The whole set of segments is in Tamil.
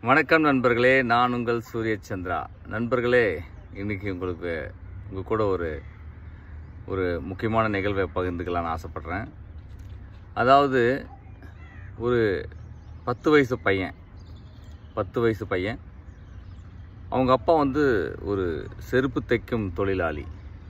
வணக்கம் நண்பர்களே நான் உங்கள் சூரிய சந்திரா நண்பர்களே இன்னைக்கு உங்களுக்கு உங்கள் கூட ஒரு ஒரு முக்கியமான நிகழ்வை பகிர்ந்துக்கலாம்னு ஆசைப்பட்றேன் அதாவது ஒரு பத்து வயசு பையன் பத்து வயசு பையன் அவங்க அப்பா வந்து ஒரு செருப்பு தைக்கும் தொழிலாளி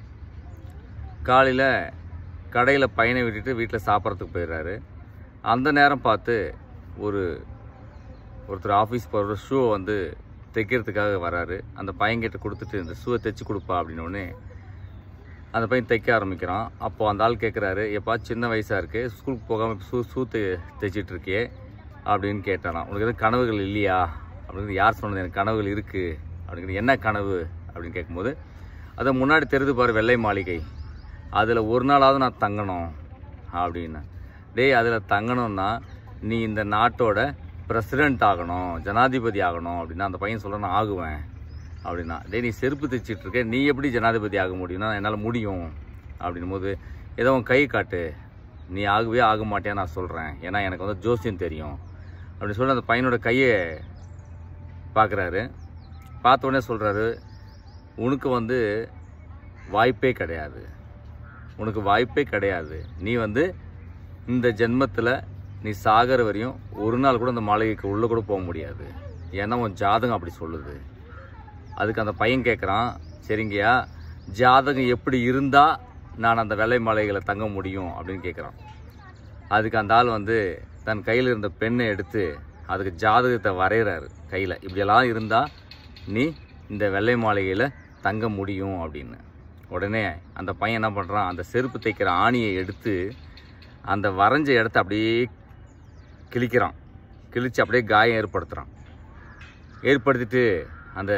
காலையில் கடையில் பையனை விட்டுட்டு வீட்டில் சாப்பிட்றதுக்கு போயிடுறாரு அந்த நேரம் பார்த்து ஒரு ஒருத்தர் ஆஃபீஸ் போகிற ஷூவை வந்து தைக்கிறதுக்காக வராரு அந்த பையன்கிட்ட கொடுத்துட்டு இந்த ஷூவை தைச்சி கொடுப்பா அப்படின்னோடனே அந்த பையன் தைக்க ஆரம்பிக்கிறான் அப்போது அந்த ஆள் கேட்குறாரு எப்பா சின்ன வயசாக இருக்குது ஸ்கூலுக்கு போகாமல் ஷூ ஷூ தை தைச்சிட்டு இருக்கியே அப்படின்னு கேட்டானா உனக்கு எதுவும் கனவுகள் இல்லையா அப்படின்னு யார் சொன்னது எனக்கு கனவுகள் இருக்குது அப்படிங்கிறது என்ன கனவு அப்படின்னு கேட்கும்போது அதை முன்னாடி தெரிது பாரு வெள்ளை மாளிகை அதில் ஒரு நாளாவது நான் தங்கணும் அப்படின்னு டேய் அதில் தங்கணும்னா நீ இந்த நாட்டோட பிரசிடென்ட் ஆகணும் ஜனாதிபதி ஆகணும் அப்படின்னா அந்த பையன் சொல்ல நான் ஆகுவேன் அப்படின்னா டேய் நீ செருப்பு தைச்சிட்டு இருக்க நீ எப்படி ஜனாதிபதி ஆக முடியும்னா என்னால் முடியும் அப்படின்னும் போது ஏதோ உன் கை காட்டு நீ ஆகவே ஆக மாட்டேன்னு நான் சொல்கிறேன் ஏன்னா எனக்கு வந்து ஜோசியம் தெரியும் அப்படின்னு சொல்லி அந்த பையனோட கையை பார்க்குறாரு பார்த்த உடனே சொல்கிறாரு உனக்கு வந்து வாய்ப்பே கிடையாது உனக்கு வாய்ப்பே கிடையாது நீ வந்து இந்த ஜென்மத்தில் நீ சாகர வரையும் ஒரு நாள் கூட அந்த மாளிகைக்கு உள்ளே கூட போக முடியாது ஏன்னா உன் ஜாதகம் அப்படி சொல்லுது அதுக்கு அந்த பையன் கேட்குறான் சரிங்கய்யா ஜாதகம் எப்படி இருந்தால் நான் அந்த வெள்ளை மாளிகைகளை தங்க முடியும் அப்படின்னு கேட்குறான் அதுக்கு அந்த ஆள் வந்து தன் கையில் இருந்த பெண்ணை எடுத்து அதுக்கு ஜாதகத்தை வரைகிறாரு கையில் இப்படியெல்லாம் இருந்தால் நீ இந்த வெள்ளை மாளிகையில் தங்க முடியும் அப்படின்னு உடனே அந்த பையன் என்ன பண்ணுறான் அந்த செருப்பு தைக்கிற ஆணியை எடுத்து அந்த வரைஞ்ச இடத்த அப்படியே கிழிக்கிறான் கிழிச்சு அப்படியே காயம் ஏற்படுத்துகிறான் ஏற்படுத்திட்டு அந்த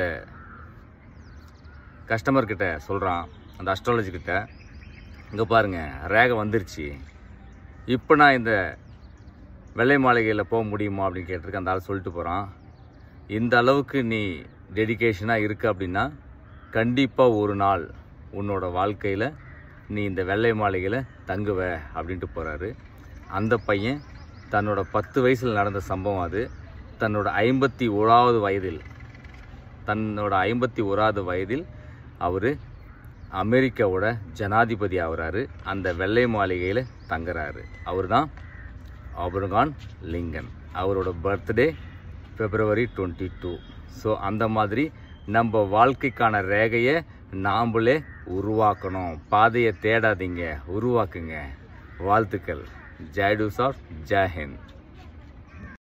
கஸ்டமர் கிட்ட சொல்கிறான் அந்த அஸ்ட்ராலஜி கிட்ட இங்கே பாருங்க ரேகை வந்துருச்சு இப்போ நான் இந்த வெள்ளை மாளிகையில் போக முடியுமா அப்படின்னு கேட்டிருக்க அந்த ஆள் சொல்லிட்டு போகிறான் இந்த அளவுக்கு நீ டெடிகேஷனாக இருக்கு அப்படின்னா கண்டிப்பாக ஒரு நாள் உன்னோட வாழ்க்கையில் நீ இந்த வெள்ளை மாளிகையில் தங்குவ அப்படின்ட்டு போகிறாரு அந்த பையன் தன்னோட பத்து வயசில் நடந்த சம்பவம் அது தன்னோட ஐம்பத்தி ஓராவது வயதில் தன்னோட ஐம்பத்தி ஓராவது வயதில் அவர் அமெரிக்காவோட ஜனாதிபதி ஆகுறாரு அந்த வெள்ளை மாளிகையில் தங்குறாரு அவர் தான் ஆபரகான் லிங்கன் அவரோட birthday February twenty two so அந்த மாதிரி நம்ம வாழ்க்கைக்கான ரேகையை நாம்பளே உருவாக்கணும் பாதையை தேடாதீங்க உருவாக்குங்க வாழ்த்துக்கள் ஜெய் டூ சார் ஜெய் ஹிந்த்